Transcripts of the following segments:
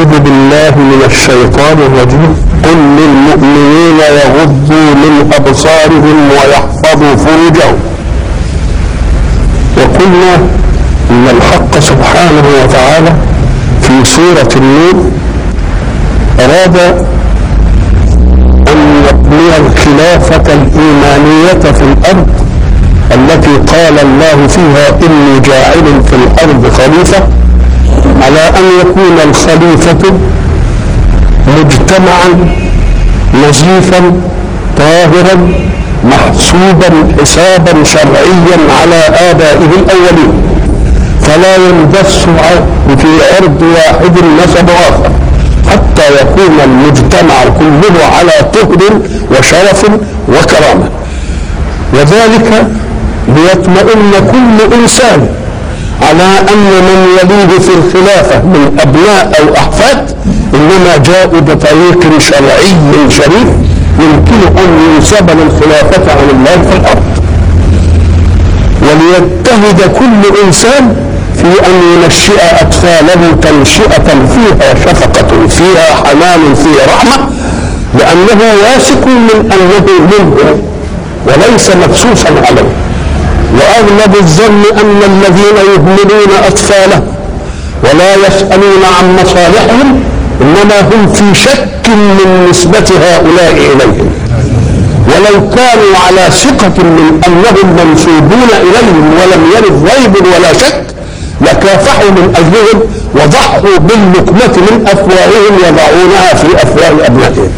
أعوذ بالله من الشيطان الرجيم قل للمؤمنين يغضوا من أبصارهم ويحفظوا فروجهم وقلنا إن الحق سبحانه وتعالى في سورة النور أراد أن يبني الخلافة الإيمانية في الأرض التي قال الله فيها إني جاعل في الأرض خليفة على أن يكون الخليفة مجتمعا نظيفا طاهرا محسوبا حسابا شرعيا على آبائه الأولين فلا يندس في عرض واحد نسب آخر حتى يكون المجتمع كله على طهر وشرف وكرامة وذلك ليطمئن كل إنسان على أن من يليه في الخلافة من أبناء أو أحفاد إنما جاءوا بطريق شرعي شريف يمكن أن ينسب للخلافة عن الله في الأرض وليجتهد كل إنسان في أن ينشئ أطفاله تنشئة فيها شفقة فيها حنان فيها رحمة لأنه واثق من أنه منه وليس مبسوسا عليه وأغلب الظن أن الذين يهملون أطفالهم ولا يسألون عن مصالحهم إنما هم في شك من نسبة هؤلاء إليهم ولو كانوا على ثقة من أنهم منسوبون إليهم ولم يرد ريب ولا شك لكافحوا من أجلهم وضحوا باللقمة من أفواههم يضعونها في أفواه أبنائهم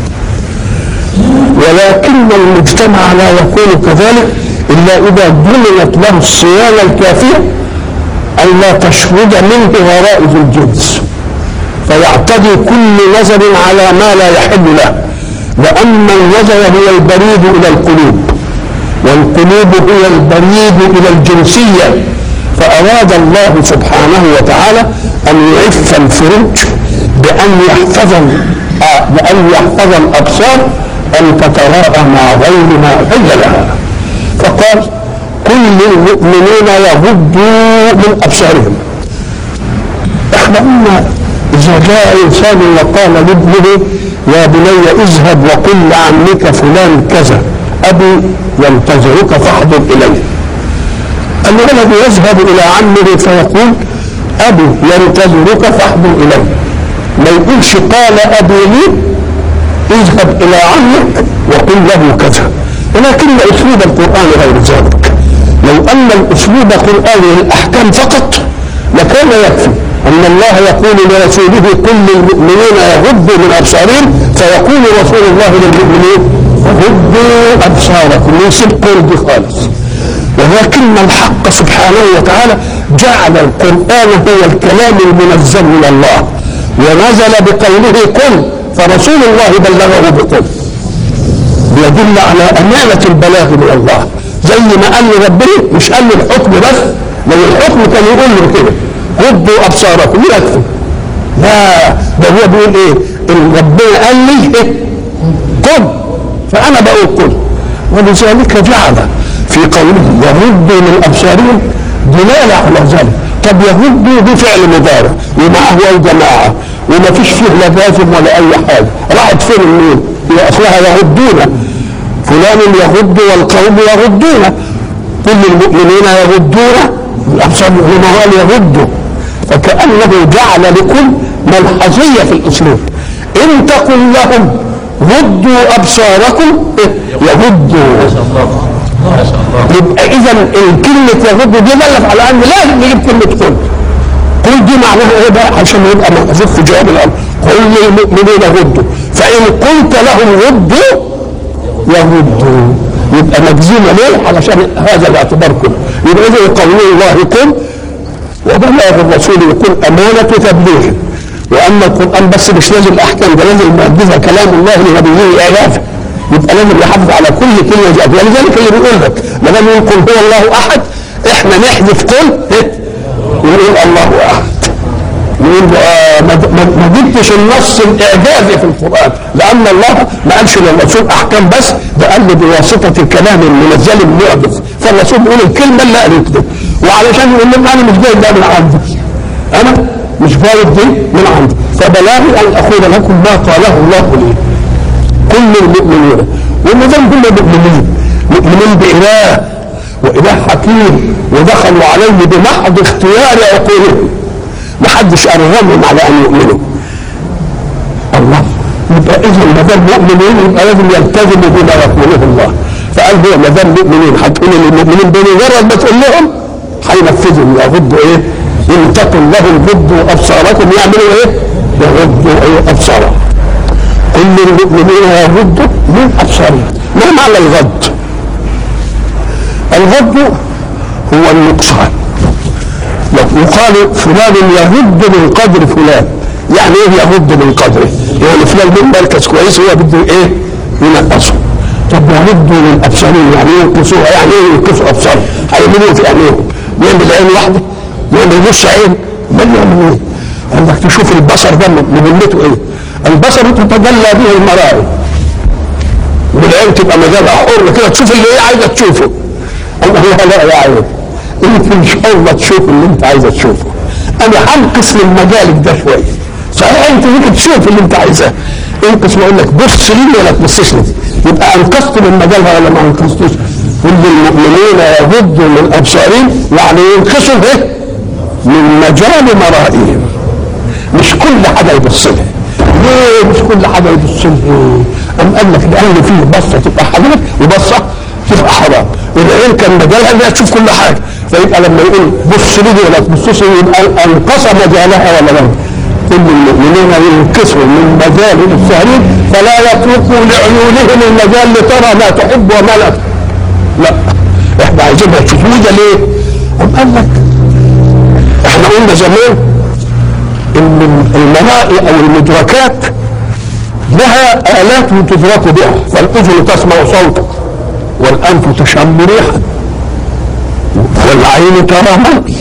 ولكن المجتمع لا يكون كذلك إلا إذا ضمنت له الصيانة الكافية ألا تشرد منه غرائز الجنس فيعتدي كل نظر على ما لا يحل له لأن النظر هو البريد إلى القلوب والقلوب هي البريد إلى الجنسية فأراد الله سبحانه وتعالى أن يعف الفروج بأن يحفظ بأن يحفظ الأبصار أن تتراءى مع غير ما حل لها فقال كل المؤمنين يغضوا من أبصارهم احنا قلنا إذا جاء إنسان وقال لابنه يا بني اذهب وقل لعمك فلان كذا أبي ينتظرك فاحضر إليه الولد يذهب إلى عمه فيقول أبي ينتظرك فاحضر إليه ما يقولش قال أبي لي اذهب إلى عمك وقل له كذا ولكن أسلوب القرآن غير ذلك لو أن الأسلوب القرآني الأحكام فقط لكان يكفي أن الله يقول لرسوله كل المؤمنين يغضوا من أبصارهم فيقول رسول الله للمؤمنين غضوا أبصاركم يسيب قرب خالص ولكن الحق سبحانه وتعالى جعل القرآن هو الكلام المنزل من الله ونزل بقوله كن فرسول الله بلغه بقل يدل على أمانة البلاغ من الله زي ما قال له ربنا مش قال له الحكم بس لو الحكم كان يقول له كده غضوا أبصاركم يكفي لا ده هو بيقول إيه إن ربنا قال لي إيه قل فأنا بقول قل ولذلك جعل في قوله يغضوا من أبصارهم دلالة على ذلك طب يغضوا دي فعل مضارع ومعه الجماعة وما فيش فيه لا لازم ولا أي حاجة راحت فين النون هي أصلها يغضون فلان يغض والقوم يغضون كل المؤمنين يغضون الأبصار هم قال يغضوا فكأنه جعل لكل ملحظية في الأسلوب إن تقل لهم غضوا أبصاركم يغضوا يبقى إذا كلمة يغضوا دي دلت على أن لازم نجيب كلمة كل قل دي معناها ايه بقى عشان يبقى محذوف في جواب الامر قل للمؤمنين غضوا فان قلت لهم غضوا يغضوا يبقى مجزومه ليه؟ علشان هذا الاعتبار كله يبقى اذا قول الله قل وبلغ الرسول يكون امانه تبليغ واما القران بس مش لازم الاحكام ده لازم المعجزه كلام الله لنبيه اعجازه يبقى لازم يحافظ على كل كلمه جاءت ولذلك اللي بيقول لك ما دام يقول قل هو الله احد احنا نحذف قل يقول الله احد يقول آه ما جبتش النص الاعجازي في القران لان الله ما قالش للرسول احكام بس ده قال له بواسطه الكلام المنزل المعجز فالرسول بيقول الكلمه اللي قالت له وعلشان يقول لهم انا مش جاي ده من عندي انا مش جايب دي من عندي فبلاغي ان اقول لكم ما قاله الله لي كل المؤمنين وما دام كل مؤمنين مؤمنين باله واله حكيم ودخلوا عليه بمحض اختيار عقولهم ما حدش ارغمهم على ان يؤمنوا الله يبقى اذا ما دام مؤمنين يبقى لازم يلتزموا بما يقوله الله فقال هو ما دام مؤمنين هتقول للمؤمنين بمجرد ما تقول لهم هينفذوا يغضوا ايه؟ ان تكن لهم غضوا ابصاركم يعملوا ايه؟ يغضوا ايه ابصارهم كل المؤمنين يغضوا من ابصارهم ما معنى الغض؟ الغض هو النقصان لو يقال فلان يغض من قدر فلان يعني ايه يغض من قدره؟ يعني فلان من مركز كويس هو بده ايه؟ ينقصه طب يغضوا من ابصارهم يعني ايه ينقصوها يعني ايه ينقصوا ابصارهم؟ هيعملوا في عينيهم يعمل عين واحده يعمل نص عين بل يعمل ايه؟ قال لك تشوف البصر ده مهمته ايه؟ البصر تتجلى به المرائي والعين تبقى مجالها حر كده تشوف اللي هي عايزه تشوفه الله لا يا عين انت مش حره تشوف اللي انت عايزه تشوفه انا هنقص من مجالك ده شويه صحيح انت ممكن تشوف اللي انت عايزاه انقص واقول لك بص لي ولا تبصش لي يبقى انقذت من مجالها ولا ما انقذتوش كل المؤمنين يغضوا من ابصارهم يعني ينقصوا ايه من مجال مرائهم مش كل حاجه يبص لها ليه مش كل حاجه يبص لها ام قال لك لان فيه بصه تبقى حلال وبصه تبقى حرام العين كان مجالها انها تشوف كل حاجه فيبقى لما يقول بص لي ولا تبصش يبقى انقص مجالها ولا لا كل المؤمنين ينكسروا من مجال السهرين فلا يتركوا لعيونهم المجال لترى ما تحب وما لا لا احنا عايزينها تشوفوه ليه؟ أم قال لك احنا قلنا زمان ان المرائي او المدركات لها آلات تدرك بها فالأذن تسمع صوتا والأنف تشم ريحا والعين ترى مرئي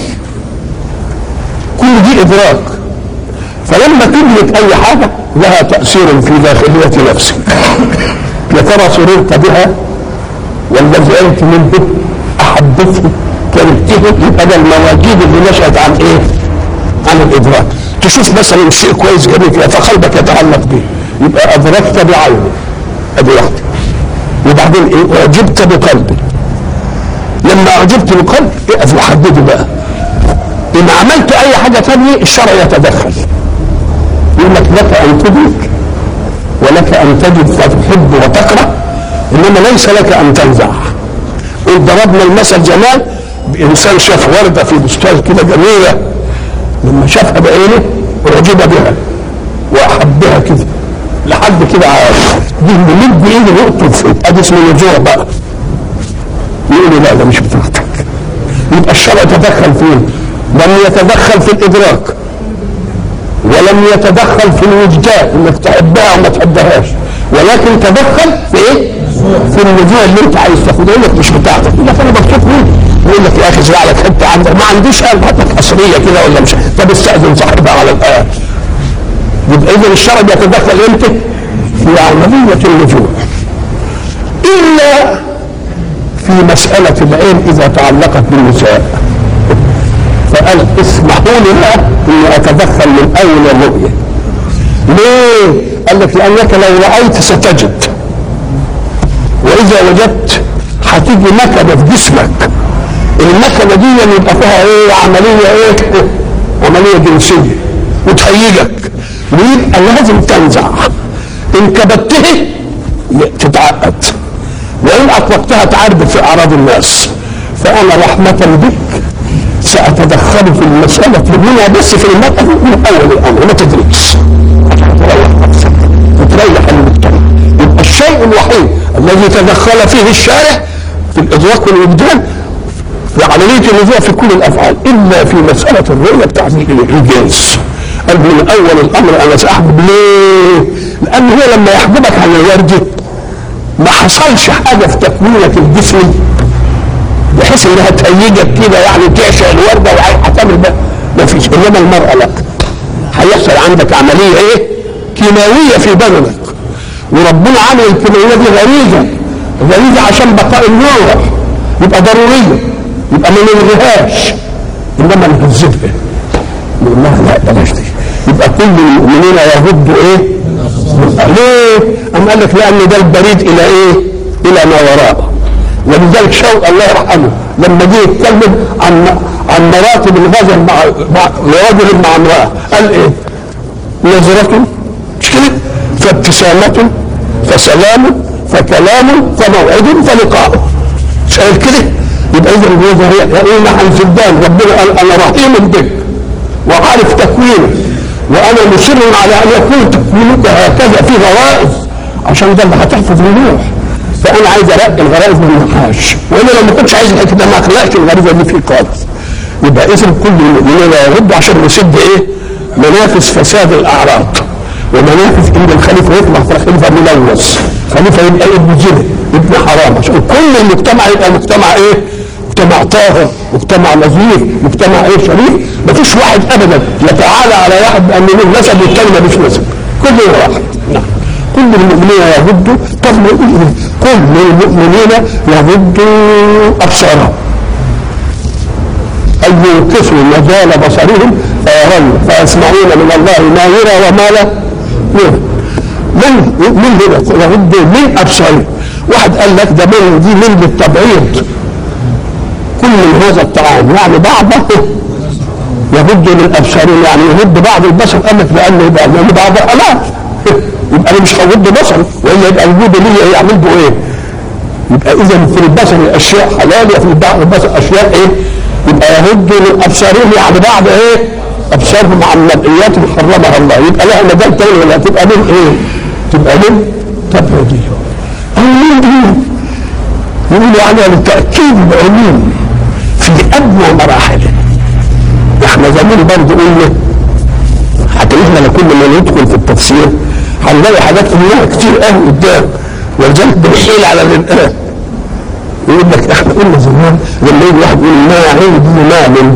كل دي إدراك فلما تدرك أي حاجة لها تأثير في داخلية نفسك يا ترى سررت بها ولا زعلت منه أحبته كرهته يبقى ده المواجيد اللي نشأت عن إيه؟ عن الإدراك تشوف مثلا الشيء كويس جميل كده فقلبك يتعلق به يبقى أدركت بعينك أدي واحدة وبعدين إيه؟ أعجبت بقلبك لما أعجبت بقلب اقف وحدده بقى إن عملت أي حاجة تانية الشرع يتدخل يقول لك لك أن تدرك ولك أن تجد فتحب وتكره إنما ليس لك أن تنزع قل ضربنا المثل زمان بإنسان شاف وردة في بستان كده جميلة لما شافها بعينه أعجب بها وأحبها كده لحد كده دي بيمد ايده يقطب فيه ادي اسمه نزوع بقى يقول لا ده مش بتاعتك يبقى الشرع تدخل فين؟ لم يتدخل في الادراك ولم يتدخل في الوجدان انك تحبها وما تحبهاش ولكن تدخل في ايه؟ في النزوع اللي انت عايز تاخده يقول لك مش بتاعتك يقول لك انا مبسوط منه يقول لك يا اخي زرع لك حته عندك ما عنديش قلب هات لك قصريه كده ولا مش طب استاذن صاحبها على الايه يبقى اذا الشرع يتدخل امتى؟ في عمليه اللجوء الا في مساله العين اذا تعلقت بالنساء فقال اسمحوا لي بقى اني اتدخل من اول الرؤيه ليه؟ قال لك لانك لو رايت ستجد واذا وجدت هتيجي نكبه في جسمك النكبه دي يبقى فيها ايه عمليه ايه؟ عمليه جنسيه وتهيجك ويبقى لازم تنزع ان كبته تتعقد وان اطلقتها تعرب في اعراض الناس فانا رحمه بك ساتدخل في المساله منها بس في المراه من اول الامر ما تدركش تريح نفسك وتريح المجتمع يبقى الشيء الوحيد الذي تدخل فيه الشارع في الادراك والوجدان في عمليه النزوع في كل الافعال الا في مساله الرؤيه بتاعت الجنس قال من اول الامر انا ساحبب ليه؟ لان هو لما يحجبك عن الورده ما حصلش حاجه في تكوينك الجسمي بحيث انها تهيجك كده يعني تعشق الورده وهتعمل بقى ما فيش انما المراه لا هيحصل عندك عمليه ايه؟ كيماويه في بدنك وربنا عامل الكيماويه دي غريزه غريزه عشان بقاء النور يبقى ضروريه يبقى ما نلغيهاش انما نهذبها يقول لها لا بلاش دي يبقى كل المؤمنين يغضوا ايه؟ ليه؟ أم قال لك لأن ده البريد إلى ايه؟ إلى ما وراءه ولذلك شوق الله يرحمه لما جه يتكلم عن عن مراتب الغزل مع مع رجل مع امراه قال ايه؟ نظرة مش كده؟ فابتسامة فسلام فكلام فموعد فلقاء مش قال كده؟ يبقى اذا الجوزة هي يقول عن فدان ربنا قال انا رحيم بك وعارف تكوينك وانا مصر على ان يكون تكوينك هكذا في غرائز عشان ده اللي هتحفظ الروح فانا عايز ارقي الغرائز من النقاش وانا لو ما كنتش عايز الحكي ما اخلقش الغريزه دي فيه خالص يبقى اذا كل المؤمنين يرد عشان نسد ايه؟ منافس فساد الاعراض ومنافس ان الخليفه يطلع في خليفه ملوث خليفه يبقى ابن زنا ابن حرام عشان كل المجتمع يبقى مجتمع ايه؟ مجتمع طاهر مجتمع نظيف مجتمع ايه شريف مفيش واحد ابدا يتعالى على واحد بان له نسب والتاني ملوش نسب كله واحد نعم كل المؤمنين يغضوا طب كل المؤمنين يغضوا ابصارهم أن ينقصوا مجال بصرهم فيرون فيسمعون من الله ما يرى وما لا يرى من من هنا يغضوا من ابصارهم واحد قال لك ده من دي من بالتبعيض كل من هذا الطعام يعني بعضه يغض من ابصارهم يعني يغض بعض البصر قال لك لانه يبقى لان بعض حلال يبقى انا مش هغض بصري والا يبقى وجوده ليا يعمل به ايه؟ يبقى اذا في البصر اشياء حلال وفي بعض البصر اشياء ايه؟ يبقى يغض من ابصارهم يعني بعض ايه؟ ابصارهم عن مرئيات حرمها الله يبقى لها مجال تاني ولا تبقى من ايه؟ تبقى من تبعيضيه او من دين يقولوا عليها لتاكيد العلوم في ادنى مراحله احنا زمان برضه قلنا حتى احنا كل ما ندخل في التفسير هنلاقي حاجات قلناها كتير قوي قدام ولذلك بنحيل على الانقاذ يقول لك احنا قلنا زمان لما يجي واحد يقول ما عندي مال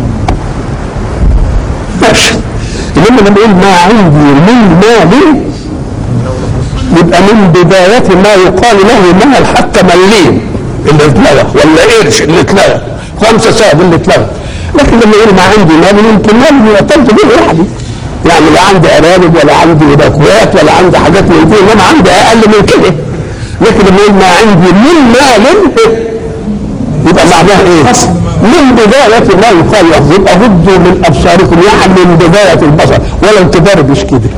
ماشي انما لما يقول ما عندي من مال يبقى من بداية ما يقال له مال حتى مليم اللي اتلغى ولا قرش اللي اتلغى خمسة ساب اللي اتلغى لكن لما يقول ما عندي مال يمكن مال يعتمد به وحدي يعني لا عندي ارانب ولا عندي باكوات ولا عندي حاجات من دي انما عندي اقل من كده لكن لما يقول ما عندي من مال يبقى معناها ايه؟ من بداية ما يقال له يبقى غضوا من ابصاركم يعني من بداية البصر ولو تدربش كده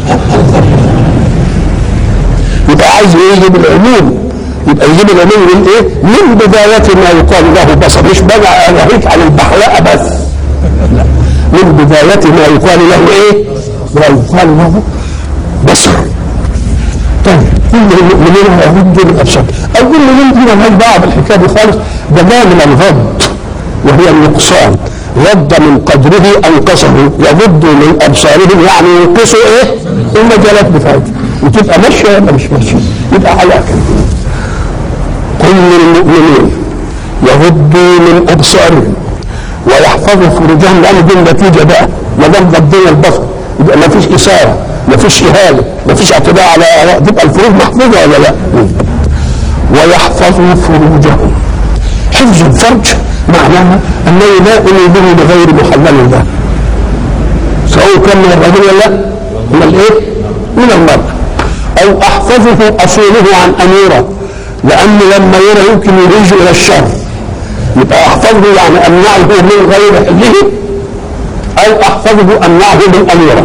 يبقى عايز ايه يجيب العلوم يبقى يجيب العلوم من ايه؟ من بداية ما يقال له بصر مش بقى اناهيك عن البحلاء بس لا من بداية ما يقال له ايه؟ ما يقال له بصر طيب كل المؤمنين يغضوا من ابصار او كل من دي مالهاش دعوه بالحكايه دي خالص ده جاء من الغض وهي النقصان غض من قدره انقصه يغض من ابصارهم يعني ينقصوا ايه؟ المجالات بتاعتهم وتبقى ماشيه ولا مش ماشيه يبقى على كده كل المؤمنين يغضوا من ابصارهم ويحفظوا فروجهم لان دي النتيجه بقى ما دام غضينا البصر يبقى ما فيش اثاره ما فيش اهانه ما فيش اعتداء على اراء تبقى الفروج محفوظه ولا لا؟ ويحفظوا فروجهم حفظ الفرج معناها انه لا انيبه بغير محلل له سواء كان من الرجل ولا من الايه؟ من المرأة او احفظه اصوله عن ان يرى لانه لما يرى يمكن يريج الى الشر يبقى احفظه يعني امنعه من غير حله او احفظه امنعه من ان يرى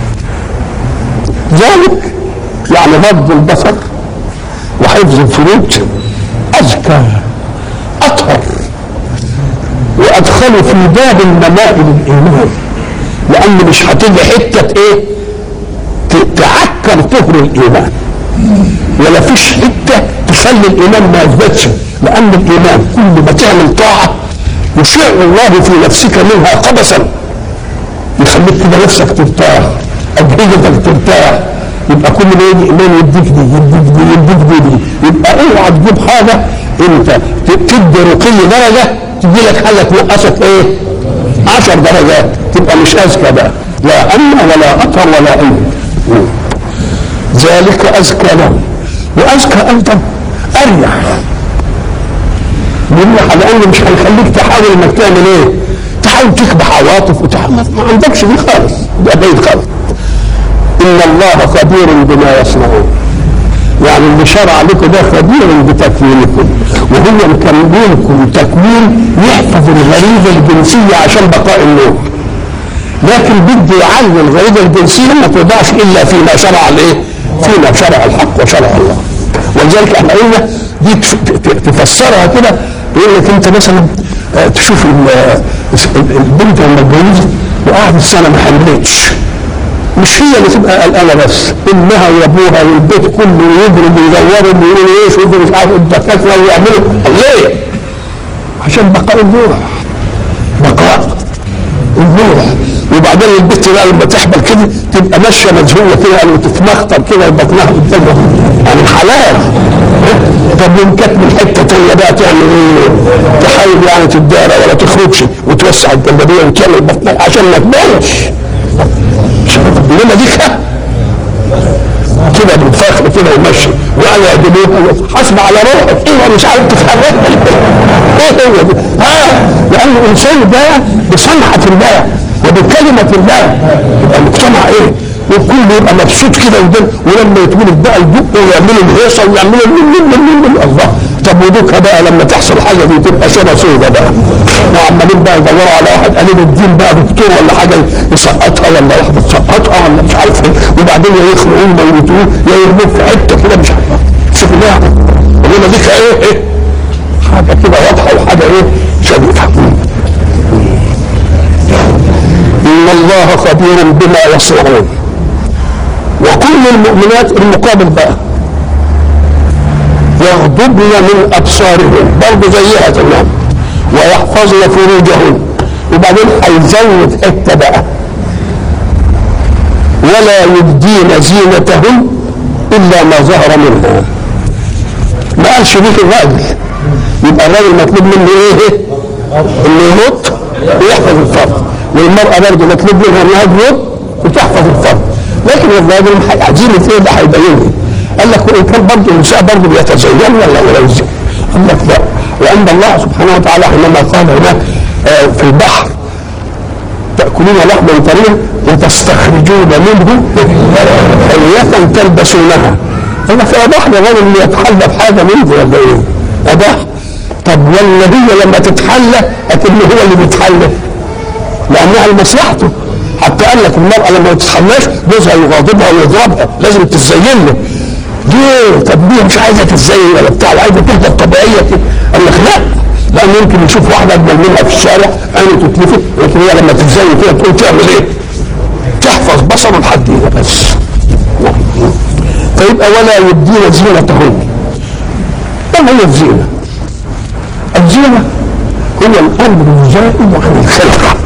ذلك يعني غض البصر وحفظ الفروج ازكى اطهر وادخله في باب الممائل الايمان لان مش هتيجي حته ايه تعكر طهر الايمان ولا فيش حته تخلي الايمان ما يثبتش لان الايمان كل ما تعمل طاعه يشيع الله في نفسك منها قبسا يخليك كده نفسك ترتاح اجهزتك ترتاح يبقى كل ما يجي ايمان يديك دي يديك دي يديك دي, دي. يبقى اوعى تجيب حاجه انت تدي رقي درجه تجي لك حاجه تنقصك ايه؟ 10 درجات تبقى مش اذكى بقى لا امن ولا اطهر ولا علم ذلك ازكى له وازكى ايضا اريح مريح لانه مش هيخليك تحاول انك تعمل ايه؟ وتحاول تكبح عواطف وتحاول ما عندكش دي خالص ده بعيد خالص ان الله خبير بما يصنعون يعني اللي شرع لكم ده خبير بتكوينكم وهو مكملكم تكوين يحفظ الغريزه الجنسيه عشان بقاء النوع لكن بده يعلم الغريزه الجنسيه ما تضعش الا فيما شرع الايه؟ فيما شرع الحق وشرع الله ولذلك احنا قلنا دي تفسرها كده يقول لك انت مثلا تشوف البنت لما اتجوزت وقعدت سنه ما حملتش مش هي اللي تبقى قلقانه بس امها وابوها والبيت كله يضرب ويدوروا ويقولوا ايش ويقولوا مش عارف الدكاتره ويعملوا ليه؟ عشان بقاء النوع بقاء النوع وبعدين البنت بقى لما تحمل كده تبقى ماشيه مذهوله كده او تتمخطر كده بطنها قدامها يعني حلال طب يوم كانت من حته ثانيه بقى تعمل ايه؟ تحاول يعني تدارى ولا تخرجش وتوسع الجلابيه وتعمل بطنها عشان ما تبانش انما دي كده بالفخر كده ومشي وقال يعجبوها حسب على روحك ايه مش عارف تتحرك ايه هو دي؟ ها لان الانسان ده بصنعه الله وبكلمه الله يبقى المجتمع ايه؟ والكل يبقى مبسوط كده وده ولما يتولد بقى البق ويعملوا الهيصه ويعملوا الله طب ودوكها بقى لما تحصل حاجه دي تبقى شبه سودة بقى وعمالين بقى يدوروا على واحد قليل الدين بقى دكتور ولا حاجه يسقطها ولا واحده تسقطها ولا مش عارف ايه وبعدين يا يخلقوه يموتوه يا يرموه في حته كده مش عارف شوف لها انما ديك ايه ايه حاجه كده واضحه وحاجه ايه شديده ان الله خبير بما يصنعون وكل المؤمنات المقابل بقى يغضبن من ابصارهن برضه زيها تمام ويحفظن فروجهن وبعدين هيزود حته بقى ولا يبدين زينتهن الا ما ظهر منها ما قالش ليك الراجل يبقى الراجل مطلوب منه ايه؟ انه ينط ويحفظ الفرد والمراه برضه مطلوب منها انها تنط وتحفظ الفرد لكن الراجل زينة ايه ده هيبين لي قال لك وان كان برضه النساء برضه بيتزين ولا ولا يزين قال لك لا وان الله سبحانه وتعالى حينما قال هناك في البحر تأكلون لحما طريا وتستخرجون منه حلية تلبسونها هنا في أباح الرجل اللي يتحلى بحاجة منه ولا إيه؟ أباح طب ولا هي لما تتحلى أكنه هو اللي بيتحلى لأنها لمصلحته حتى قال لك المرأة لما ما تتحلاش جوزها يغاضبها ويضربها لازم تتزين له ليه؟ طب ليه مش عايزة تتزين ولا بتاع عايزة تفضل طبيعية كده قال لك لا لأن يمكن يشوف واحدة أجمل منها في الشارع عينه تتلفت لكن هي لما تتزين كده تقول تعمل إيه؟ تحفظ بصره لحد هنا بس فيبقى ولا يبدين زينتهن ما هي الزينة؟ الزينة هو الأمر الزائد عن الخلقة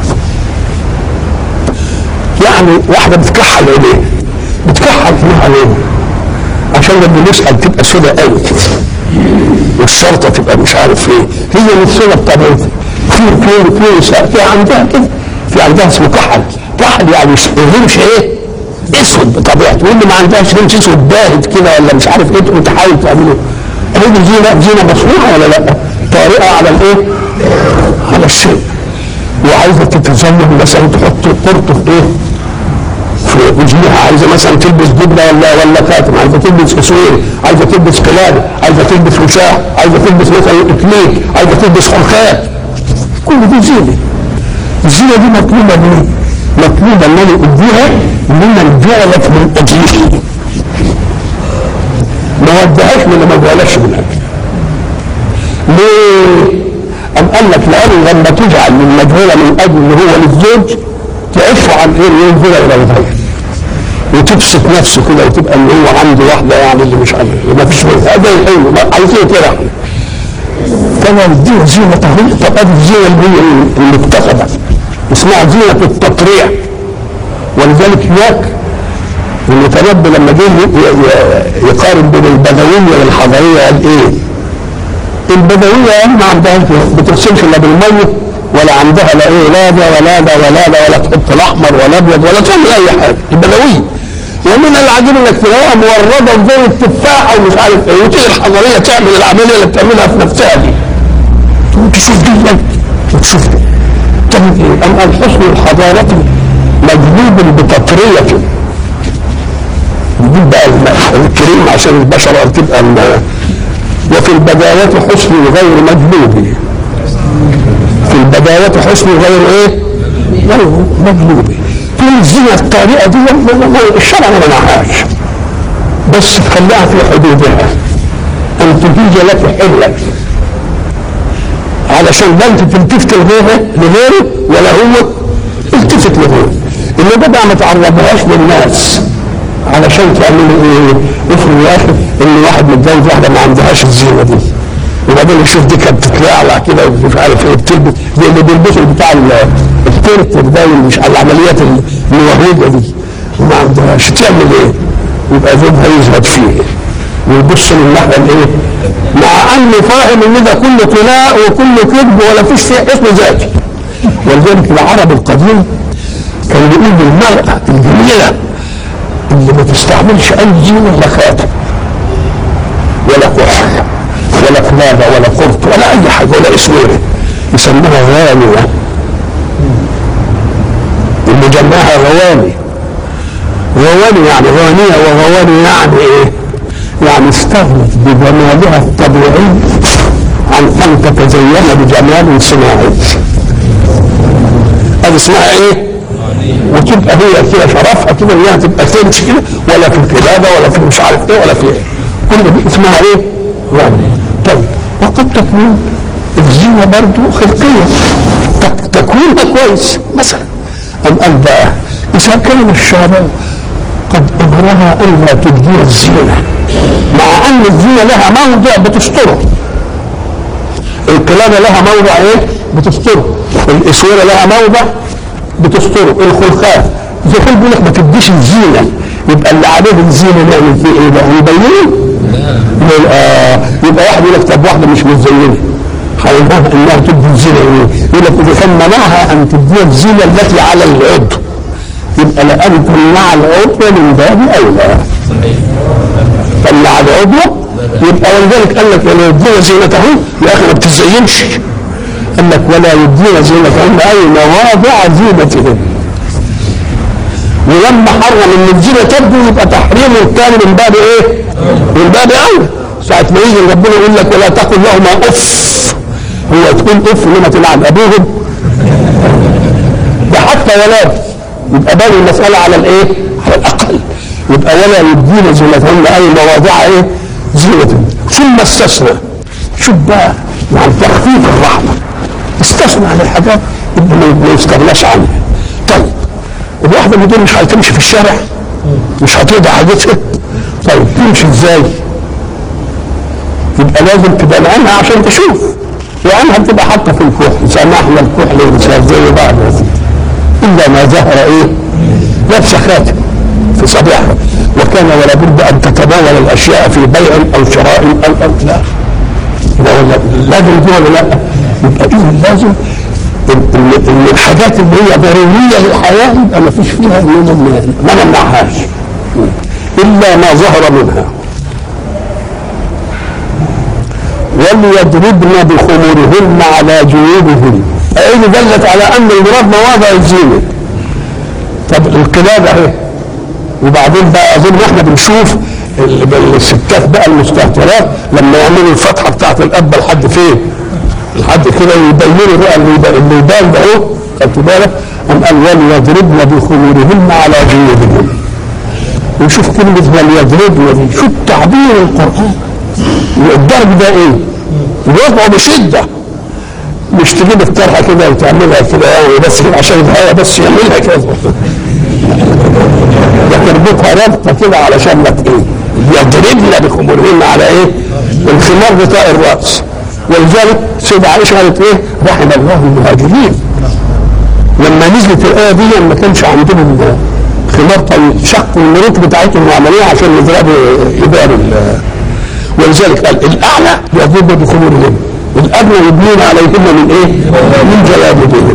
يعني واحدة بتكحل عينيه بتكحل فيها عينيه عشان لما نسأل تبقى سودة قوي كده والشرطة تبقى مش عارف ايه هي مش سودة بطبيعتها في في في نساء في عندها كده في عندها اسمه كحل كحل يعني الرمش ايه اسود بطبيعته واللي ما عندهاش رمش اسود باهت كده ولا مش عارف ايه تقوم تحاول تعمله هي زينة زينة مصنوعة ولا لا؟ طارئة على الايه؟ على الشيء وعايزة تتزين مثلا تحط قرطه في ايه؟ في وجهها عايزه مثلا تلبس جبنه ولا ولا خاتم عايزه تلبس اسوير عايزه تلبس قلاده عايزه تلبس وشاح عايزه تلبس مثلا اكليل عايزه تلبس خلخات كل دي زينه الزينه دي مطلوبه ليه؟ مطلوبه ان انا اديها ممن جعلت من اجله ما ودهاش من ما جعلش من اجله ليه؟ أم قال لك لأن لما تجعل من مجهولة من أجل اللي هو للزوج تعف عن ايه ينزل الى الغير وتبسط نفسه كده وتبقى ان هو عنده واحده يعني اللي مش عارف ما فيش هذا الحلو عايزين كده احنا كما الدين زينة طب ادي الزينه اللي هي المتخذه اسمها زينه التطريع ولذلك هناك المتنبي لما جه يقارن بين البدويه والحضريه قال ايه؟ البدويه ما عندهاش بترسمش الا بالميه ولا عندها لا ايه لا ده ولا ده ولا ده ولا تحط الاحمر ولا ابيض ولا تعمل اي حاجه البدويه ومن العجيب انك تلاقيها مورده زي التفاحه ومش عارف ايه وتيجي الحضريه تعمل العمليه اللي بتعملها في نفسها دي تقوم تشوف دي وتشوف دي طيب ايه؟ أم الحسن الحضارة مجلوب بتطرية نجيب بقى الماء الكريم عشان البشرة تبقى الماء وفي البدايات حسن غير مجلوب في البدايات حسن غير ايه؟ غير مجلوب كل الزنا الطارئة دي ما- ما- الشرع ما منعهاش بس خليها في حدودها ان تجيز لك حلك علشان لا انت تلتفت لغيره لغيره ولا هو التفت لغيره انما بقى ما تعرضهاش للناس علشان تعملوا ايه؟ افرض يا اخي ان واحد متجوز واحده ما عندهاش الزينه دي وبعدين يشوف دي كانت بتتلعلع كده ومش عارف ايه بتلبس زي اللي بيلبسوا بتاع ال- الترتر ده اللي مش على العمليات الوهيده دي وما عندهاش تعمل ايه؟ يبقى زوجها يزهد فيه ويبص للناحيه الايه؟ مع انه فاهم ان ده كله طلاء وكله كذب ولا فيش فيه حسن ذاتي ولذلك العرب القديم كان بيقول للمرأة الجميلة اللي ما تستعملش أي زينة ولا خاتم ولا كحل ولا قلادة ولا قرط ولا أي حاجة ولا إسويرة يسموها غانية اللي جمعها غواني غواني يعني غانية وغواني يعني إيه؟ يعني استغنت بجمالها الطبيعي عن أن تتزين بجمال صناعي هذا اسمها ايه؟ وتبقى هي كده شرفها كده انها تبقى تمشي كده ولا في الكلابه ولا في مش عارف ايه ولا في ايه كل دي اسمها ايه؟ يعني طيب وقد تكون الزينه برضه خلقيه تك- تكوينها كويس مثلا ام قال بقى اذا كان الشارع قد امرها ان لا تبدي الزينه مع ان الزينه لها موضع بتستره الكلابه لها موضع ايه؟ بتستره الاسوره لها موضع بتستره الخلخال زي كده بيقول لك ما تديش الزينه يبقى اللي عليه الزينه نعمل فيه ايه بقى؟ نبينه؟ يبقى يبقى واحد يقول لك طب واحده مش متزينه هيقولها انها تدي الزينه ايه؟ يقول لك اذا كان منعها ان تدي الزينه التي على العضو يبقى لان تمنع العضو من باب اولى تمنع العضو يبقى ولذلك قال لك ولا يبدين زينتهم يا اخي ما بتزينش قال لك ولا يبدين زينتهم اي مواضع زينتهم ولما حرم ان الزينه تبدو يبقى تحريم الثاني من باب ايه؟ من باب اولى ساعة ما يجي ربنا يقول لك ولا تقل لهما اف هو تقول اف لما تلعن ابوهم ده حتى ولاد يبقى باب المسألة على الايه؟ على الاقل يبقى ولا يبدين زينتهن اي مواضع ايه؟ زينتهن ثم استثنى شوف بقى يعني تخفيف الرحمة استثنى عن الحاجات اللي ما- ما يستغناش عنها طيب الواحدة اللي دول مش هتمشي في الشارع مش هتقضي حاجتها طيب تمشي ازاي؟ يبقى لازم تبقى عينها عشان تشوف وعينها بتبقى حاطه في الكحل سمحنا الكحل والمساء زي بعض يا سيدي. الا ما ظهر ايه؟ لابسه خاتم في صباحها وكان ولا بد ان تتناول الاشياء في بيع او شراء او او لا يبقى ولا لازم دي ولا لا؟ يبقى اذا لازم ال- ال- ال- الحاجات اللي هي ضروريه للحياه يبقى ما فيش فيها نوع من ما نمنعهاش الا ما ظهر منها وليضربن بخمورهن على جيوبهن أي دلت على أن المراد مواضع الزينة طب القلادة اهي وبعدين بقى أظن احنا بنشوف ال- الستات بقى المستهترات لما يعملوا الفتحة بتاعت القبة لحد فين؟ لحد كده يبينوا بقى اللي يبقى- اللي يبان ده اهو خدت بالك؟ أم قال وليضربن بخمورهن على جيوبهن وشوف كلمة وليضربن دي شوف تعبير القرآن الضرب ده ايه؟ وضعه بشده مش تجيب الطرحه كده وتعملها كده يعني بس كده عشان الهواء بس يعملها كده ده تربطها ربطه كده علشان ما ت- ايه؟ يضربنا بخمورهن على ايه؟ الخمار بتاع الراس ولذلك سيدة عائشه قالت ايه؟ رحم الله المهاجرين لما نزلت الايه دي ما كانش عندهم خمار طويل شقوا المروط بتاعتهم وعملوها عشان يضربوا يبان ال- ولذلك قال الاعلى يضرب بخمورهن الادنى يبنون عليهن من ايه؟ من جلابيبهن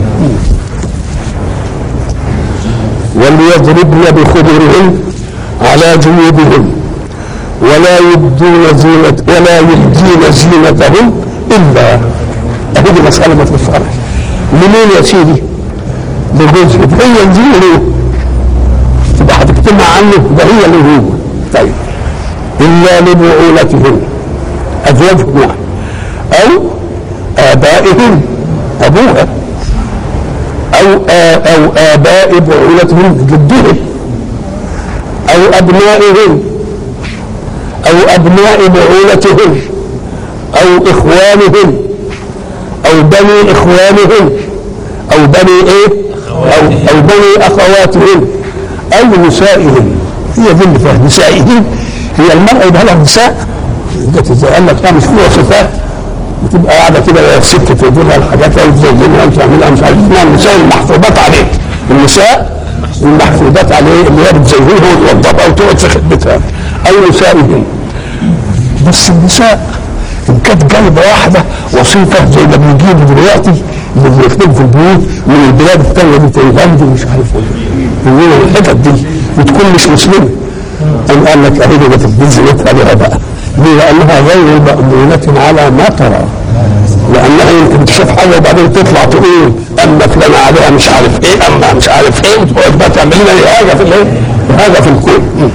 وليضربن بخمورهن على جيوبهن ولا يبدون زينة ولا يبدين زينتهن الا هذه مسألة ما تفهمش منين يا سيدي؟ لجوزها هي دي له تبقى هتجتمع عنه ده هي اللي هو طيب إلا لبعولتهن أزواجهم يعني أو آبائهم أبوها أو آ أو آباء بعولتهم جدهم أو أبنائهم أو أبناء بعولتهم أو إخوانهم أو بني إخوانهم أو بني إيه؟ أو, أو بني أخواتهم أو نسائهم هي دي اللي فيها نسائهم هي المرأة يبقى لها نساء جت ازاي قال لك مش فيها صفات بتبقى قاعده كده ست تقول لها الحاجات اللي تزينها وتعملها مش عارف اسمها النساء المحفوظات عليه النساء المحفوظات عليه اللي هي بتزينها وتوضبها وتقعد في خدمتها أو نسائهم بس النساء إن كانت جايبة واحدة وصيفة زي ما بيجيبوا دلوقتي اللي بيخدموا في البيوت من البلاد الثانية دي تايلاند ومش عارف ايه من الحتت دي وتكون مش مسلمة أم قال لك أهي ما تلبس عليها بقى ليه؟ لأنها غير مأمونة على ما ترى لأنها يمكن تشوف حاجة وبعدين تطلع تقول أما فلانة عليها مش عارف إيه أما مش عارف إيه وتقعد بقى تعمل لنا حاجة في الإيه؟ حاجة في الكون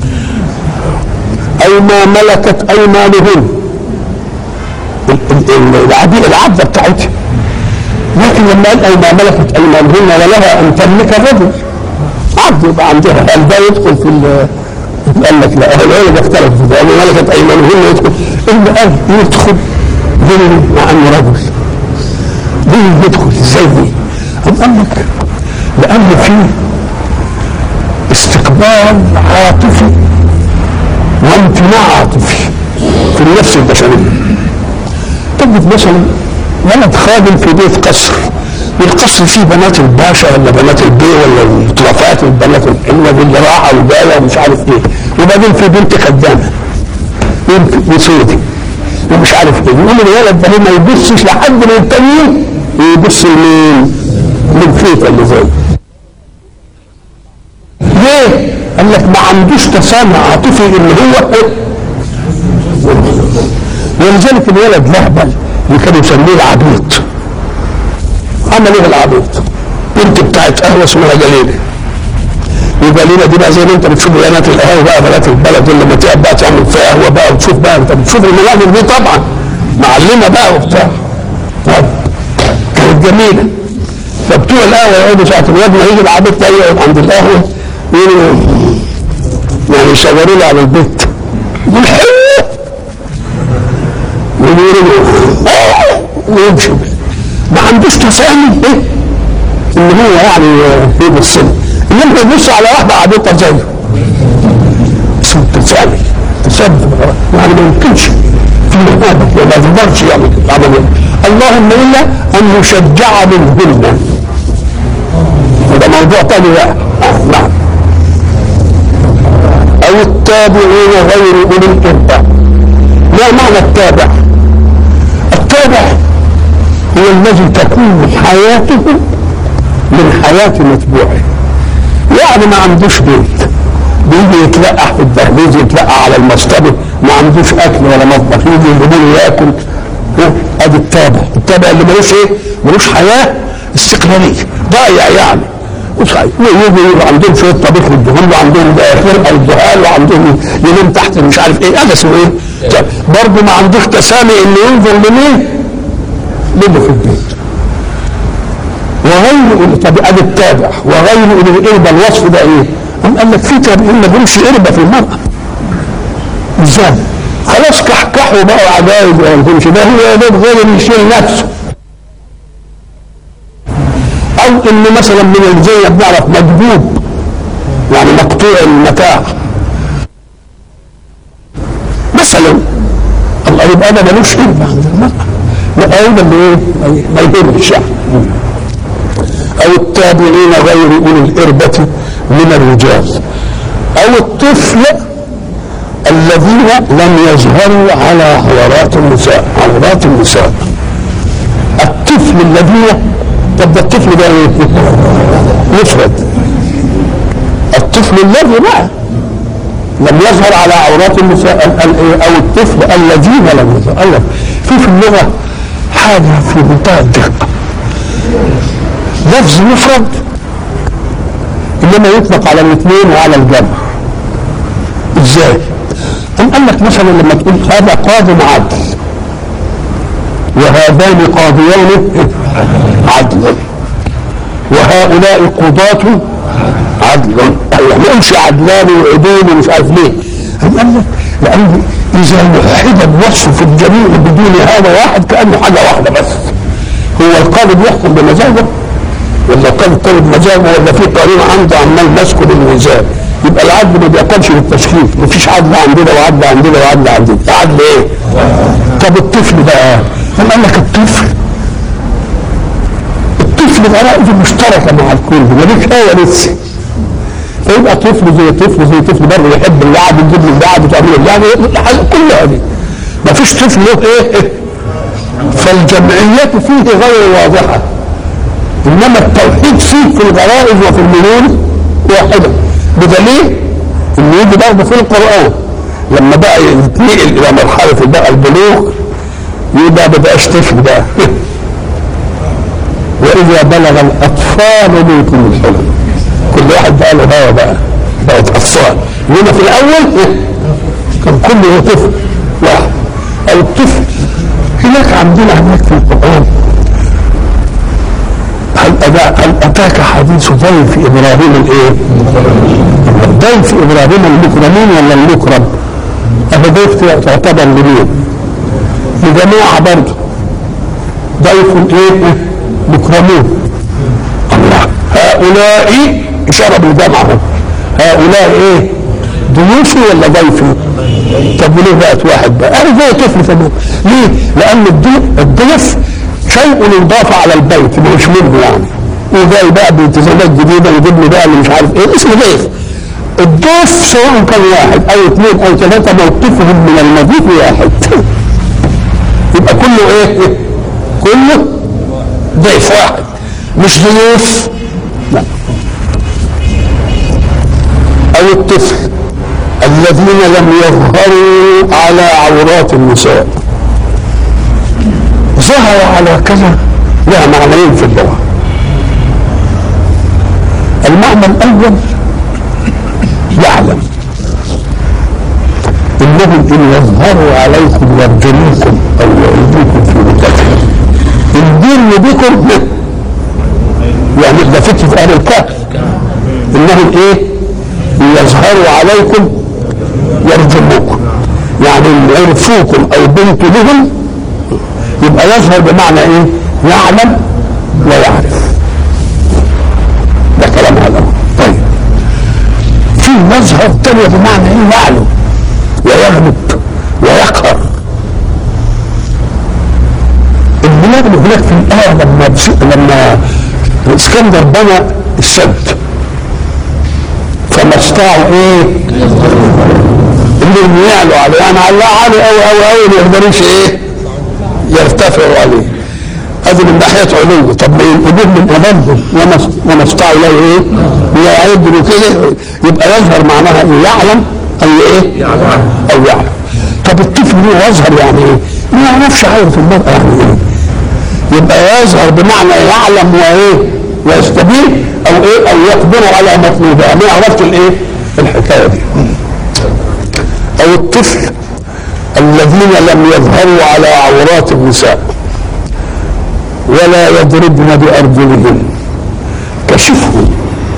أو ما ملكت أيمانهن العبيد العبدة بتاعتها لكن لما قال أو ما ملكت أيمانهن ولها أن تملك الرجل عبد يبقى عندها هل ده يدخل في قال لك لا هو العلماء اختلفوا في ده ملكت أيمانهن يدخل إلا قال يدخل دين مع أنه رجل دين يدخل ازاي دي؟ أم قال لك لأن فيه استقبال عاطفي وامتناع عاطفي في النفس البشرية تجد مثلا ولد خادم في بيت قصر والقصر فيه بنات الباشا ولا بنات البي ولا الطرفات البنات الحلوه واللي راحه وجايه ومش عارف ايه وبعدين في بنت خدامه بنت وسودي ومش عارف ايه يقول الولد ده ما يبصش لحد من التانيين يبص لمين؟ للفيفا اللي زي ليه؟ قال لك ما عندوش تسامح عاطفي ان هو ولذلك الولد لهبل اللي كانوا يسميه العبيط عمل ايه العبيط؟ بنت بتاعت قهوه اسمها جليله وجليله دي بقى زي ما انت بتشوف بنات القهوه بقى بنات البلد اللي لما تقعد بقى تعمل فيها قهوه بقى وتشوف بقى انت بتشوف المناظر دي طبعا معلمه بقى وبتاع طب كانت جميله فبتوع القهوه يقعدوا ساعه الواد ما يجي العبيط ده يقعد عند القهوه يقولوا يعني يشاوروا له على البيت يقول حلو ويقولوا ويمشي ما عندوش تسامح ايه ان هو يعني يبص انما يبص على واحده عبيطه زيه اسمه تسامح تسامح يعني ما يمكنش في هذا ما يقدرش يعمل العمليه اللهم الا ان يشجع منهن وده موضوع تاني بقى آه نعم او التابعين غير اولي الارباب ما معنى التابع التابع هو الذي تكون حياته من حياة متبوعه يعني ما عندوش بيت بيجي يتلقح في الدهليز يتلقح على المصطبة ما عندوش اكل ولا مطبخ يجي يجيبوا له ياكل ادي التابع التابع اللي ملوش ايه ملوش حياه استقلاليه ضايع يعني مش عارف يجي عندهم شويه طبيخ يديهم له عندهم فرقه يديها له عندهم ينام تحت مش عارف ايه هذا اسمه ايه؟ برضه ما عندوش تسامي انه ينظر لمين؟ للي في البيت وغير طب ادي التابع وغير اولي الاربه الوصف ده ايه؟ قام قال لك في تابعين ما لهمش اربه في المراه ازاي؟ خلاص كحكحوا بقوا عجائز وما لهمش ده هو يا دوب غير اللي يشيل نفسه او ان مثلا من الزي بنعرف مجذوب يعني مقطوع المتاع مثلا الله يبقى ده ملوش قيمه عند المراه يبقى ايضا بايه؟ ما يهمش يعني او التابعين غير اولي الاربه من الرجال او الطفل الذين لم يظهروا على عورات النساء عورات النساء الطفل الذين طب ده الطفل ده ايه؟ يفرد الطفل الذي بقى لم يظهر على عورات النساء او الطفل الذين لم يظهر في في اللغه حاجه في منتهى الدقه لفظ مفرد انما يطلق على الاثنين وعلى الجمع ازاي؟ أم قال لك مثلا لما تقول هذا قاض عدل وهذان قاضيان عدل وهؤلاء قضاة عدل الله ما قالش عدلان وعدول ومش عارف ليه أم قال لك لأن إذا وحد الوصف الجميع بدون هذا واحد كأنه حاجة واحدة بس هو القاضي بيحكم بمزاجه ولا القاضي طالب بمزاجه ولا في قانون عنده عمال ماسكه بالميزان يبقى العدل ما بيقومش بالتشخيص مفيش عدل عندنا وعدل عندنا وعدل عندنا عدل ايه؟ طب الطفل بقى هم قال لك الطفل الطفل غرائزه مشتركه مع الكل ملوش ايه لسه فيبقى طفل زي طفل زي طفل برضه يحب اللعب يجيب له اللعب وتعمل له اللعب كلها دي ما فيش طفل له ايه فالجمعيات فيه غير واضحه انما التوحيد فيه في الغرائز وفي الميول واحده بدليل انه يجي برضه في القران لما بقى يتنقل الى مرحله بقى البلوغ يبقى ما بقاش طفل بقى واذا بلغ الاطفال منكم الحلم كل واحد بقى له هوا بقى بقت اطفال انما في الاول كان كله طفل واحد او الطفل هناك عندنا هناك في القران هل أدا هل اتاك حديث ضيف ابراهيم الايه؟ ضيف ابراهيم المكرمين ولا المكرم؟ أهو ضيف تعتبر لمين؟ لجماعة برضه ضيف ايه؟ مكرمون الله هؤلاء إشارة بالجمع اهو هؤلاء ايه؟ ضيوفي ولا ضيفي؟ طب وليه بقت واحد بقى؟ أنا زي طفل فمو. ليه؟ لأن الضيف الضيف شيء يضاف على البيت مش منه يعني وجاي بقى بالتزامات جديده يجيب لي بقى اللي مش عارف ايه اسمه ضيف الضيف سواء كان واحد او اثنين او ثلاثه موقفهم من المضيف واحد يبقى كله ايه؟ كله ضيف واحد مش ضيوف لا او الطفل الذين لم يظهروا على عورات النساء ظهر على كذا لها معنيين في اللغه المعنى الاول يعلم انهم ان يظهروا عليكم يرجموكم او يعيدوكم في مدتهم الدين بكم يعني ده فكره اهل الكهف انهم ايه يظهروا عليكم يرجموكم يعني اللي عرفوكم او بنتوا لهم يبقى يظهر بمعنى ايه يعلم ويعرف ده كلام هذا طيب في مظهر تاني بمعنى ايه يعلم ويغلب ويقهر البلاد اللي هناك في الآية لما بس... لما الاسكندر بنى السد فما استطاعوا ايه؟ انهم يعلوا عليه يعني علاه عالي قوي قوي قوي ما يقدروش ايه؟ يرتفعوا عليه هذه من ناحيه علو طب ما ينقذوه من امامهم وما وما استطاعوا له ايه؟ يعدلوا كده يبقى يظهر معناها انه يعلم او ايه؟ او يعلم طب الطفل هو يظهر يعني ايه؟ ما يعرفش حاجه في المرأة يعني ايه؟ يبقى يظهر بمعنى يعلم وايه؟ ويستبين او ايه؟ او يقدر على مطلوبها ما يعرفش الايه؟ الحكايه دي او الطفل الذين لم يظهروا على عورات النساء ولا يضربن بأرجلهن كشفهم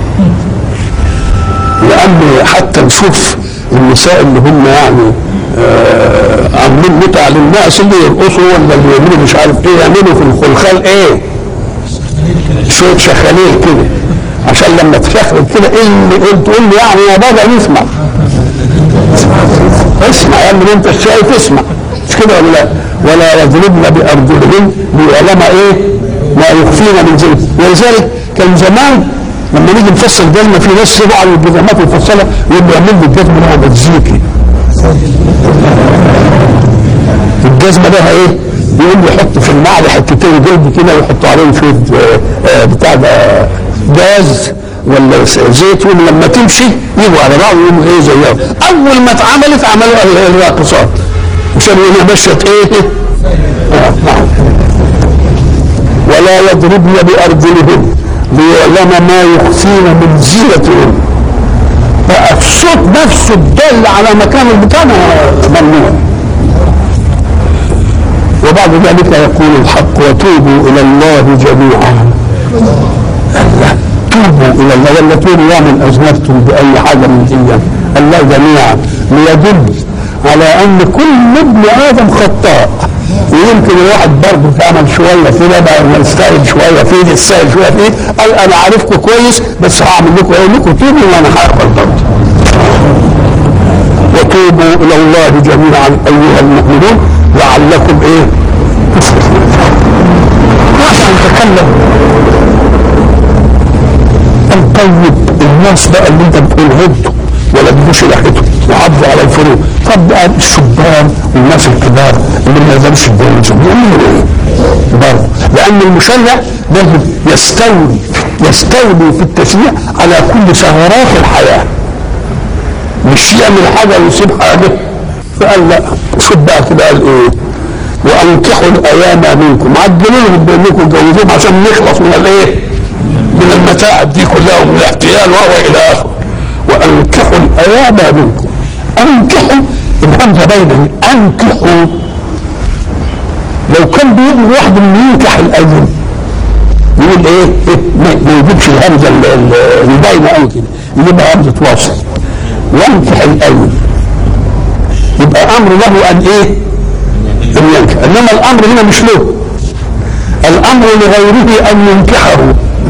لأن حتى نشوف النساء اللي هم يعني آه عاملين متع للناس اللي يرقصوا ولا اللي يعملوا مش عارف ايه يعملوا في الخلخال ايه شويه شخاليل كده عشان لما تشخل كده ايه اللي تقول لي يعني يا بابا نسمع اسمع يا ابني انت شايف اسمع مش كده ولا لا ولا يضربن بارجلهن ليعلم ايه ما يخفين من زينه ولذلك كان زمان لما نيجي نفصل جزمه في ناس يبقوا على الجزمات المفصله يبقى يعمل لي الجزمه لها مزيكي الجزمه لها ايه؟ يقوم يحط في النعل حتتين جلد كده ويحطوا عليهم شويه بتاع ده جاز ولا زيت ولما تمشي يجوا على بعض ويقوموا ايه زيهم اول ما اتعملت عملوا الراقصات عشان يقولوا مشيت ايه؟ آه. ولا يضربن بأرجلهن ليعلم ما يخفين من زينتهن فالصوت نفسه الدل على مكان البتاع ممنوع وبعد ذلك يقول الحق وتوبوا الى الله جميعا الله توبوا الى الله ولا تقولوا يا من اذنبتم باي حاجه من الايام الله جميعا ليدل على ان كل ابن ادم خطاء ويمكن الواحد برضه تعمل شويه كده بقى يستاهل شويه فيه يستاهل شويه فيه قال انا عارفكم كويس بس هعمل لكم اقول لكم توبوا وانا هقبل برضه وتوبوا الى الله جميعا ايها المؤمنون لعلكم ايه تفلحون عشان نتكلم الطيب الناس بقى اللي انت بتقول هدوا ولا تجوش ريحتهم وعضوا على الفروع طب بقى الشبان والناس الكبار اللي ما يقدروش يتجوزوا يعملوا ايه؟ برضه لان المشرع لازم يستولي يستولي في التشريع على كل ثغرات الحياه مش يعمل حاجه ويسيب حاجه فقال لا شوف بقى كده قال ايه وانكحوا الايام منكم عدلوا لهم بانكم تجوزوهم عشان نخلص من الايه؟ من المتاعب دي كلها ومن الاحتيال وهو الى اخره وانكحوا الايام منكم انكحوا الهمزه باينه انكحوا لو كان بيقول واحد من ينكح الايام يقول ايه؟ إيه؟ ما ما يجيبش الهمزه ال- ال- الباينه قوي كده يجيبها همزه واصل ينكح الايام يبقى امر له ان ايه؟ ان ينكح انما الامر هنا مش له الامر لغيره ان ينكحه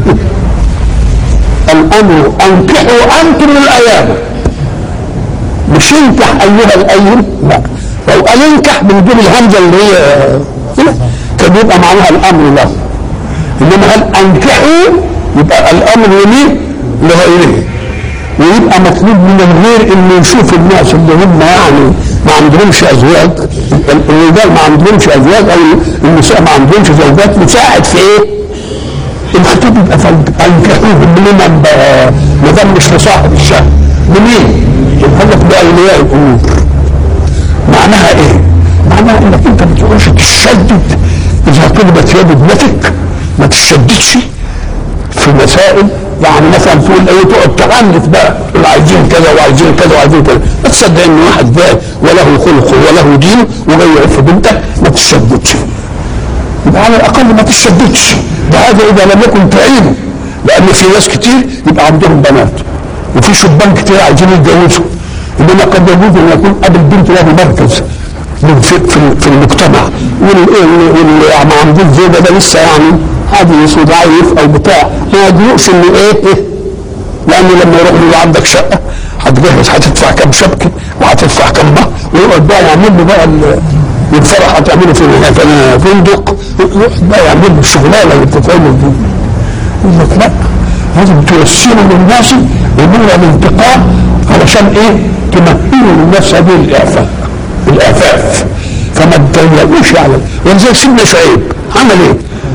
الامر انكحوا انتم الايام مش انكح ايها الايم لا لو قال انكح بنجيب الهمزه اللي هي هنا كان يبقى معناها الامر له انما هل انكحوا يبقى الامر ليه لغيره ويبقى مطلوب من الغير انه يشوف الناس اللي هم يعني ما عندهمش ازواج الرجال ما عندهمش ازواج او النساء ما عندهمش زوجات يساعد في ايه؟ الخطيب يبقى انكحوهم لمن بقى ما دام مش لصاحب الشهر لمين؟ يبقى لك باولياء الامور معناها ايه؟ معناها انك انت ما تقولش تشدد اذا طلبت يد ابنتك ما تشددش في مسائل يعني مثلا تقول ايه تقعد تعنف بقى تقول عايزين كذا وعايزين كذا وعايزين كذا ما تصدق ان واحد جاي وله خلقه وله دينه وجاي يعف بنتك ما تشددش يبقى على الاقل ما تشددش ده هذا اذا لم يكن تعينه لان في ناس كتير يبقى عندهم بنات وفي شبان كتير عايزين يتجوزوا انما قد يجوز ان يكون اب البنت له مركز من في, في, في المجتمع واللي ما عندوش زوجه ده لسه يعني حديث وضعيف او بتاع ما يدركش انه ايه ايه لانه لما يروح له عندك شقه هتجهز هتدفع كام شبكه وهتدفع كام مهر ويقعد بقى يعمل له بقى ال- الفرح هتعمله في في فندق يقعد بقى يعمل له الشغلانه اللي بتتعمل دي يقول لك لا لازم توسلوا للناس امور الانتقاء علشان ايه؟ تمهلوا للناس هذه الاعفاء الافاف فما تضيقوش على ولذلك سيدنا شعيب عمل ايه؟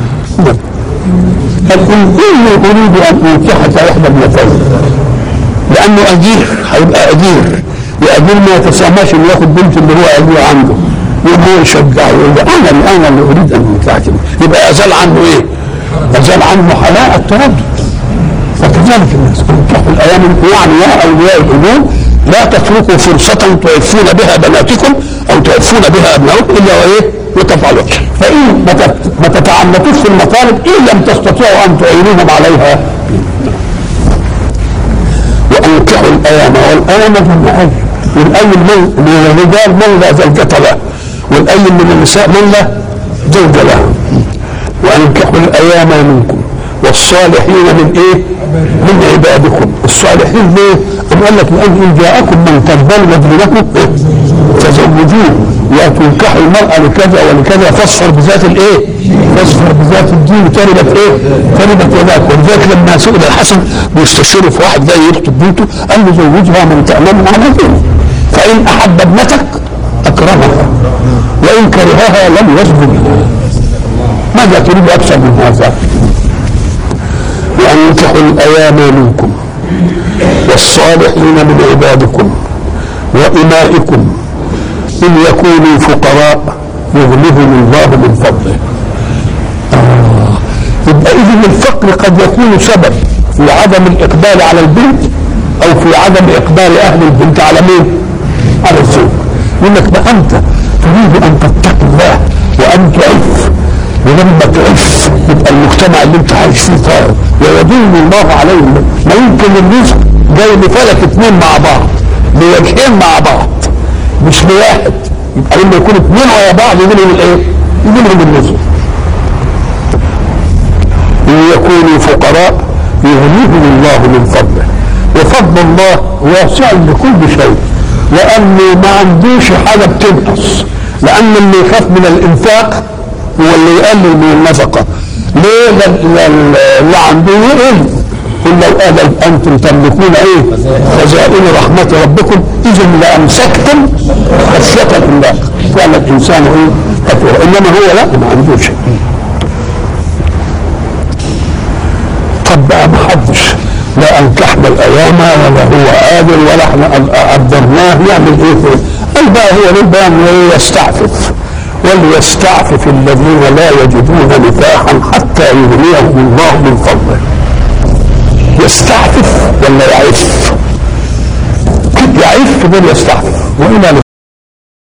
قال ان اني اريد ان انكحك احدى ابنتين لانه اجير هيبقى اجير واجير ما يتساماش انه ياخد بنت اللي هو اجير عنده يبقى هو يشجعه يقول له انا اللي انا اللي اريد ان انكحك يبقى ازال عنه ايه؟ ازال عنه حلاء التردد فكذلك الناس انكحوا الايام يعني يا اولياء الامور لا تتركوا فرصة تعفون بها بناتكم او تعفون بها ابنائكم الا وايه؟ وتفعلوا فان ما تت- ما تتعنتوش في المطالب ان لم تستطيعوا ان تعينوهم عليها وانكحوا الايام والايام جمع ايم والايم من من الرجال من لا زوجة له والايم من النساء من لا زوج له وانكحوا الايام منكم والصالحين من ايه؟ من عبادكم الصالحين ليه؟ أم قال لك لأن إن جاءكم من ترضون دينكم فزوجوه وتنكحوا المرأة لكذا ولكذا فاصفر بذات الايه؟ فاصفر بذات الدين تربت ايه؟ تربت يداك ولذلك لما سئل الحسن بيستشير في واحد جاي يخطب بنته قال له زوجها من تأمن على دينه فإن أحب ابنتك أكرمها وإن كرهها لم يسجد لها ماذا تريد أكثر من هذا؟ وأنكحوا الأيام منكم والصالحين من عبادكم وإمائكم إن يكونوا فقراء يغنيهم الله من فضله آه يبقى اذا الفقر قد يكون سبب في عدم الاقبال على البنت او في عدم اقبال اهل البنت على مين؟ على الزوج يقول لك ما انت تريد ان تتقي الله وان تعف ولما تعف يبقى المجتمع اللي انت عايش فيه طاهر ويدين الله عليهم ما يمكن الرزق جاي لفلك اثنين مع بعض بوجهين مع بعض مش بواحد يبقى لما يكون اثنين ورا بعض يجي لهم الايه؟ يجي لهم الرزق ان يكونوا فقراء يغنيهم الله من فضله وفضل الله واسع لكل شيء لانه ما عندوش حاجه بتنقص لان اللي يخاف من الانفاق هو اللي يقلل من النفقه ليه لأن اللي عنده يقل قل لو قال انتم تملكون ايه خزائن رحمه ربكم اذا لامسكتم خشيه الله كان الانسان ايه كفور انما هو لا ما عندوش طب بقى ما حدش لا انكحنا الايام ولا هو قادر ولا احنا قدرناه يعمل ايه فيه قال بقى هو للبيان وليستعفف وليستعفف الذين لا يجدون نكاحا حتى يغنيهم الله من فضله يستعفف ولا يعف يعف دول يستعفف والى